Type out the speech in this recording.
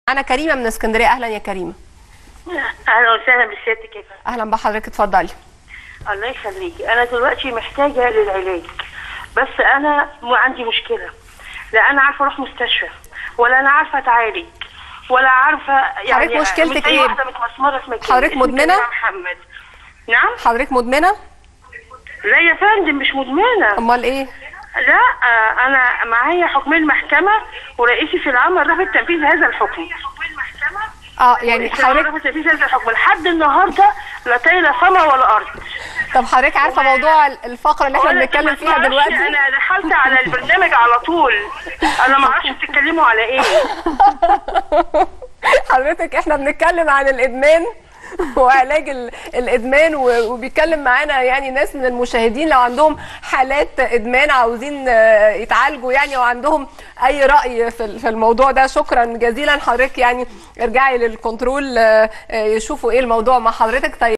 انا كريمه من اسكندريه اهلا يا كريمه اهلا وسهلا بسيادتك يا فندم. اهلا بحضرتك اتفضلي الله يخليكي انا دلوقتي محتاجه للعلاج بس انا م- عندي مشكله لا انا عارفه اروح مستشفى ولا انا عارفه اتعالج ولا عارفه يعني حضرتك مشكلتك مش زي إيه؟ واحده متمسمره في مكان حضرتك اسمي مدمنة؟ كريمة محمد نعم حضرتك مدمنه لا يا فندم مش مدمنه امال ايه لا آه، انا معايا حكمين محكمه ورئيسي في العمل رفض تنفيذ هذا الحكم اه يعني رئيس العمل حضرتك رفض تنفيذ هذا الحكم لحد النهارده لا طايله سما ولا ارض طب حضرتك عارفه موضوع الفقره اللي احنا وأنا بنتكلم ما فيها اسمعش، دلوقتي انا دخلت على البرنامج على طول انا ما اعرفش بتتكلموا على ايه حضرتك احنا بنتكلم عن الادمان وعلاج ال- الادمان و- وبيتكلم معانا يعني ناس من المشاهدين لو عندهم حالات ادمان عاوزين آه، يتعالجوا يعني وعندهم اي راي في ال- في الموضوع ده شكرا جزيلا حضرتك يعني ارجعي للكنترول آه، آه، يشوفوا ايه الموضوع مع حضرتك طيب